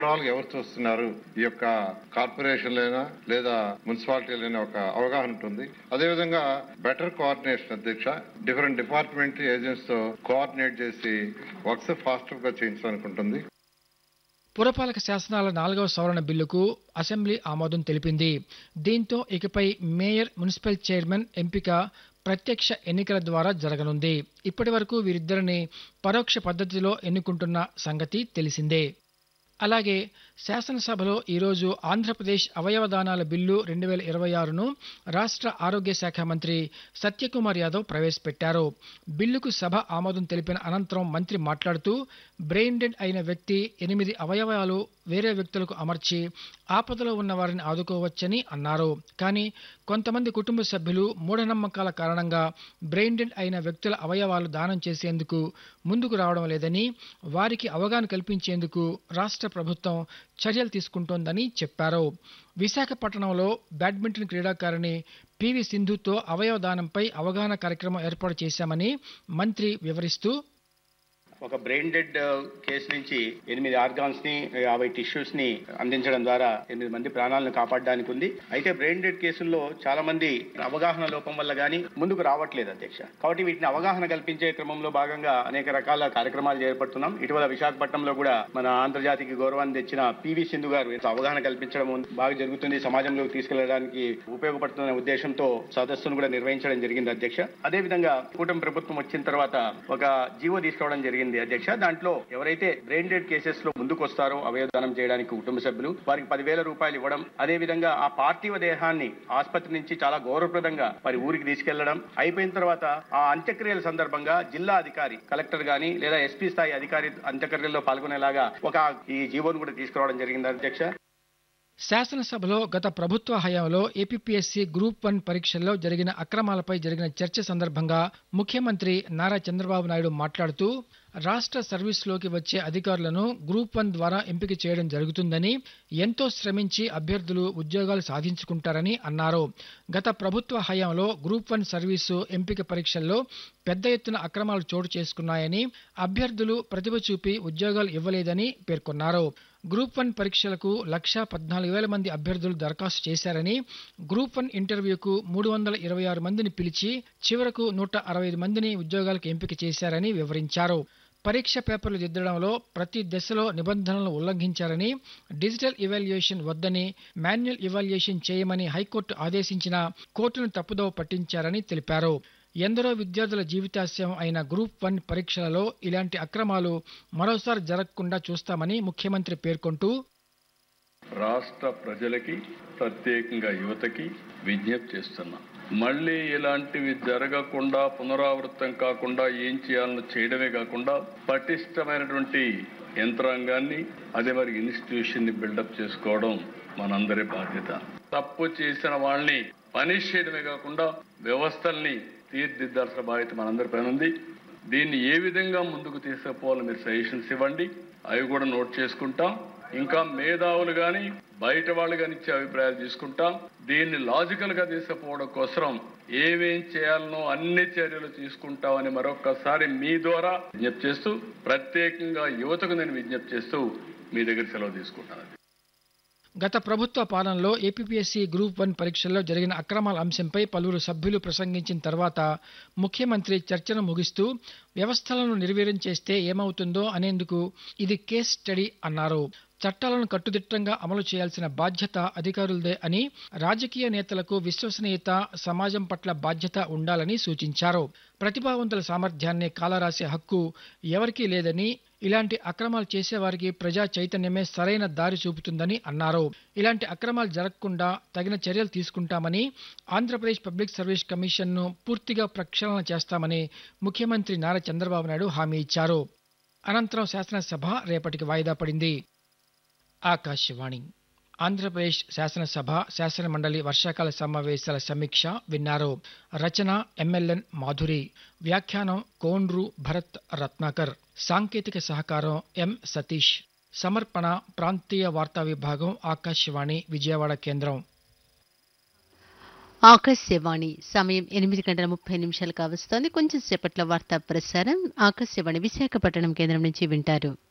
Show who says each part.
Speaker 1: overall ఎవరు చూస్తున్నారు ఈ యొక్క కార్పొరేషన్లైనా లేదా మున్సిపాలిటీలైనా ఒక అవగాహన ఉంటుంది అదేవిధంగా బెటర్ కోఆర్డినేషన్ అధ్యక్ష డిఫరెంట్ డిపార్ట్మెంట్ ఏజెంట్స్ తో కోఆర్డినేట్ చేసి వర్క్స్ ఫాస్టర్ గా చేయించడానికి ఉంటుంది
Speaker 2: పురపాలక శాసనాల నాలుగవ సవరణ బిల్లుకు అసెంబ్లీ ఆమోదం తెలిపింది దీంతో ఇకపై మేయర్ మున్సిపల్ చైర్మన్ ఎంపిక ప్రత్యక్ష ఎన్నికల ద్వారా జరగనుంది ఇప్పటి వరకు వీరిద్దరిని పరోక్ష పద్ధతిలో ఎన్నుకుంటున్న సంగతి తెలిసిందే అలాగే శాసనసభలో ఈరోజు ఆంధ్రప్రదేశ్ అవయవదానాల బిల్లు రెండు వేల ఇరవై ఆరును రాష్ట్ర ఆరోగ్య శాఖ మంత్రి సత్యకుమార్ యాదవ్ ప్రవేశపెట్టారు బిల్లుకు సభ ఆమోదం తెలిపిన అనంతరం మంత్రి మాట్లాడుతూ బ్రెయిన్ డెడ్ అయిన వ్యక్తి ఎనిమిది అవయవాలు వేరే వ్యక్తులకు అమర్చి ఆపదలో ఉన్న వారిని ఆదుకోవచ్చని అన్నారు కానీ కొంతమంది కుటుంబ సభ్యులు మూఢనమ్మకాల కారణంగా బ్రెయిన్ డెడ్ అయిన వ్యక్తుల అవయవాలు దానం చేసేందుకు ముందుకు రావడం లేదని వారికి అవగాహన కల్పించేందుకు రాష్ట్ర ప్రభుత్వం చర్యలు తీసుకుంటోందని చెప్పారు విశాఖపట్నంలో బ్యాడ్మింటన్ క్రీడాకారిణి పివి సింధుతో అవయవ దానంపై అవగాహన కార్యక్రమం ఏర్పాటు చేశామని మంత్రి వివరిస్తూ
Speaker 3: ఒక బ్రెయిన్ డెడ్ కేసు నుంచి ఎనిమిది ఆర్గాన్స్ ని యాభై టిష్యూస్ ని అందించడం ద్వారా ఎనిమిది మంది ప్రాణాలను కాపాడడానికి ఉంది అయితే బ్రెయిన్ డెడ్ కేసుల్లో చాలా మంది అవగాహన లోపం వల్ల గానీ ముందుకు రావట్లేదు అధ్యక్ష కాబట్టి వీటిని అవగాహన కల్పించే క్రమంలో భాగంగా అనేక రకాల కార్యక్రమాలు చేపడుతున్నాం ఇటీవల విశాఖపట్నంలో కూడా మన ఆంధ్రజాతికి గౌరవాన్ని తెచ్చిన పివి సింధు గారు ఇంత అవగాహన కల్పించడం బాగా జరుగుతుంది సమాజంలోకి తీసుకెళ్లడానికి ఉపయోగపడుతున్న ఉద్దేశంతో సదస్సును కూడా నిర్వహించడం జరిగింది అధ్యక్ష అదే విధంగా కూటమి ప్రభుత్వం వచ్చిన తర్వాత ఒక జీవో తీసుకోవడం జరిగింది అధ్యక్ష దాంట్లో ఎవరైతే బ్రెయిన్ డెడ్ కేసెస్ లో ముందుకు వస్తారో అవయవదానం చేయడానికి కుటుంబ సభ్యులు వారికి పదివేల రూపాయలు ఇవ్వడం అదే విధంగా ఆ పార్థివ దేహాన్ని ఆసుపత్రి నుంచి చాలా గౌరవప్రదంగా వారి ఊరికి తీసుకెళ్లడం అయిపోయిన తర్వాత ఆ అంత్యక్రియల సందర్భంగా జిల్లా అధికారి కలెక్టర్ గాని లేదా ఎస్పీ స్థాయి అధికారి అంత్యక్రియల్లో పాల్గొనేలాగా ఒక ఈ జీవోను కూడా తీసుకురావడం జరిగింది అధ్యక్ష
Speaker 2: శాసనసభలో గత ప్రభుత్వ హయాంలో ఏపీపీఎస్సీ గ్రూప్ వన్ పరీక్షల్లో జరిగిన అక్రమాలపై జరిగిన చర్చ సందర్భంగా ముఖ్యమంత్రి నారా చంద్రబాబు నాయుడు మాట్లాడుతూ రాష్ట్ర సర్వీస్లోకి వచ్చే అధికారులను గ్రూప్ వన్ ద్వారా ఎంపిక చేయడం జరుగుతుందని ఎంతో శ్రమించి అభ్యర్థులు ఉద్యోగాలు సాధించుకుంటారని అన్నారు గత ప్రభుత్వ హయాంలో గ్రూప్ వన్ సర్వీసు ఎంపిక పరీక్షల్లో పెద్ద ఎత్తున అక్రమాలు చోటు చేసుకున్నాయని అభ్యర్థులు ప్రతిభ చూపి ఉద్యోగాలు ఇవ్వలేదని పేర్కొన్నారు గ్రూప్ వన్ పరీక్షలకు లక్షా పద్నాలుగు వేల మంది అభ్యర్థులు దరఖాస్తు చేశారని గ్రూప్ వన్ ఇంటర్వ్యూకు మూడు వందల ఇరవై ఆరు మందిని పిలిచి చివరకు నూట అరవై ఐదు మందిని ఉద్యోగాలకు ఎంపిక చేశారని వివరించారు పరీక్ష పేపర్లు దిద్దడంలో ప్రతి దశలో నిబంధనలను ఉల్లంఘించారని డిజిటల్ ఇవాల్యుయేషన్ వద్దని మాన్యువల్ ఇవాల్యుయేషన్ చేయమని హైకోర్టు ఆదేశించిన కోర్టును తప్పుదోవ పట్టించారని తెలిపారు ఎందరో విద్యార్థుల జీవితాశయం అయిన గ్రూప్ వన్ పరీక్షలలో ఇలాంటి అక్రమాలు మరోసారి జరగకుండా చూస్తామని ముఖ్యమంత్రి పేర్కొంటూ
Speaker 4: రాష్ట్ర ప్రజలకి ప్రత్యేకంగా యువతకి విజ్ఞప్తి చేస్తున్నా మళ్ళీ ఇలాంటివి జరగకుండా పునరావృతం కాకుండా ఏం చేయాలో చేయడమే కాకుండా పటిష్టమైనటువంటి యంత్రాంగాన్ని అదే మరి ఇన్స్టిట్యూషన్ ని బిల్డప్ చేసుకోవడం మనందరి బాధ్యత తప్పు చేసిన వాళ్ళని పనిష్ చేయడమే కాకుండా వ్యవస్థల్ని తీర్చిదిద్దాల్సిన బాధ్యత మనందరిపైన ఉంది దీన్ని ఏ విధంగా ముందుకు తీసుకుపోవాలో మీరు సజెషన్స్ ఇవ్వండి అవి కూడా నోట్ చేసుకుంటాం ఇంకా మేధావులు గాని బయట వాళ్ళు గాని ఇచ్చే అభిప్రాయాలు తీసుకుంటాం దీన్ని లాజికల్ గా తీసుకుపోవడం కోసం ఏమేం చేయాలనో అన్ని చర్యలు తీసుకుంటామని మరొకసారి మీ ద్వారా విజ్ఞప్తి చేస్తూ ప్రత్యేకంగా యువతకు నేను విజ్ఞప్తి చేస్తూ మీ దగ్గర సెలవు తీసుకుంటాను
Speaker 2: గత ప్రభుత్వ పాలనలో ఏపీపీఎస్సీ గ్రూప్ వన్ పరీక్షల్లో జరిగిన అక్రమాల అంశంపై పలువురు సభ్యులు ప్రసంగించిన తర్వాత ముఖ్యమంత్రి చర్చను ముగిస్తూ వ్యవస్థలను నిర్వీర్యం చేస్తే ఏమవుతుందో అనేందుకు ఇది కేస్ స్టడీ అన్నారు చట్టాలను కట్టుదిట్టంగా అమలు చేయాల్సిన బాధ్యత అధికారులదే అని రాజకీయ నేతలకు విశ్వసనీయత సమాజం పట్ల బాధ్యత ఉండాలని సూచించారు ప్రతిభావంతుల సామర్థ్యాన్ని కాలరాసే హక్కు ఎవరికీ లేదని ఇలాంటి అక్రమాలు చేసేవారికి ప్రజా చైతన్యమే సరైన దారి చూపుతుందని అన్నారు ఇలాంటి అక్రమాలు జరగకుండా తగిన చర్యలు తీసుకుంటామని ఆంధ్రప్రదేశ్ పబ్లిక్ సర్వీస్ కమిషన్ను పూర్తిగా ప్రక్షాళన చేస్తామని ముఖ్యమంత్రి నారా చంద్రబాబు నాయుడు హామీ ఇచ్చారు అనంతరం శాసనసభ రేపటికి వాయిదా పడింది ఆకాశవాణి ఆంధ్రప్రదేశ్ శాసనసభ శాసన మండలి వర్షాకాల సమావేశాల సమీక్ష విన్నారు రచన ఎమ్మెల్యన్ మాధురి వ్యాఖ్యానం కోండ్రు భరత్ రత్నాకర్ సాంకేతిక సహకారం ఎం సతీష్ సమర్పణ ప్రాంతీయ వార్తా విభాగం ఆకాశవాణి విజయవాడ కేంద్రం
Speaker 5: ఆకాశవాణి సమయం ఎనిమిది గంటల ముప్పై నిమిషాలు కావస్తోంది కొంచెం సేపట్లో వార్తా ప్రసారం ఆకాశవాణి విశాఖపట్నం కేంద్రం నుంచి వింటారు